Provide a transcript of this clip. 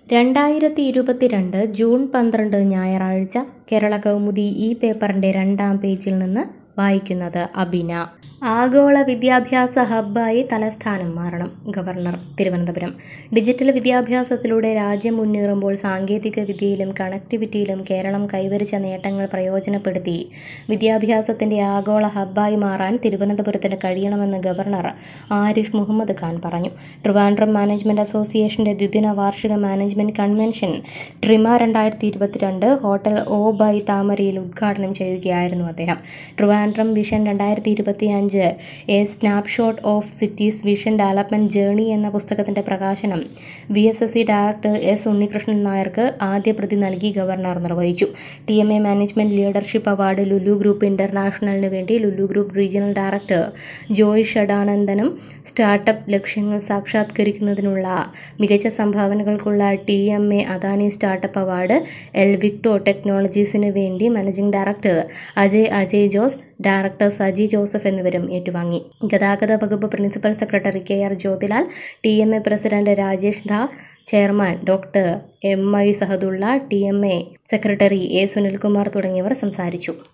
രണ്ടായിരത്തി ഇരുപത്തിരണ്ട് ജൂൺ പന്ത്രണ്ട് ഞായറാഴ്ച കേരള കൗമുദി ഈ പേപ്പറിൻ്റെ രണ്ടാം പേജിൽ നിന്ന് വായിക്കുന്നത് അബിന ആഗോള വിദ്യാഭ്യാസ ഹബ്ബായി തലസ്ഥാനം മാറണം ഗവർണർ തിരുവനന്തപുരം ഡിജിറ്റൽ വിദ്യാഭ്യാസത്തിലൂടെ രാജ്യം മുന്നേറുമ്പോൾ സാങ്കേതിക വിദ്യയിലും കണക്ടിവിറ്റിയിലും കേരളം കൈവരിച്ച നേട്ടങ്ങൾ പ്രയോജനപ്പെടുത്തി വിദ്യാഭ്യാസത്തിന്റെ ആഗോള ഹബ്ബായി മാറാൻ തിരുവനന്തപുരത്തിന് കഴിയണമെന്ന് ഗവർണർ ആരിഫ് മുഹമ്മദ് ഖാൻ പറഞ്ഞു ട്രിവാൻഡ്രം മാനേജ്മെന്റ് അസോസിയേഷന്റെ ദ്വിദിന വാർഷിക മാനേജ്മെന്റ് കൺവെൻഷൻ ട്രിമ രണ്ടായിരത്തി ഇരുപത്തിരണ്ട് ഹോട്ടൽ ഓ ബൈ താമരയിൽ ഉദ്ഘാടനം ചെയ്യുകയായിരുന്നു അദ്ദേഹം ട്രിവാൻഡ്രം വിഷൻ രണ്ടായിരത്തി ഇരുപത്തി അഞ്ച് a snapshot of cities vision development journey എന്ന പുസ്തകത്തിന്റെ പ്രകാശനം V S S C director S Unnikrishnan നായർക്ക് ആദ്യ പ്രതി നൽകി ഗവർണർ നിർവഹിച്ചു T M A management leadership award Lulu group ഇന്റർനാഷണലിന് വേണ്ടി Lulu group regional director Joy ഷഡാനന്ദനും സ്റ്റാർട്ടപ്പ് ലക്ഷ്യങ്ങൾ സാക്ഷാത്കരിക്കുന്നതിനുള്ള മികച്ച സംഭാവനകൾക്കുള്ള T M A Adani startup award എൽവിക്ടോ ടെക്നോളജീസിന് വേണ്ടി managing director Ajay Ajay Jose director Saji Joseph എന്നിവരും ഏറ്റുവാങ്ങി ഗതാഗത വകുപ്പ് principal secretary K R Jyothilal T M A president Rajesh ധ chairman doctor M I Sahadulla T M A secretary A Sunilkumar തുടങ്ങിയവർ സംസാരിച്ചു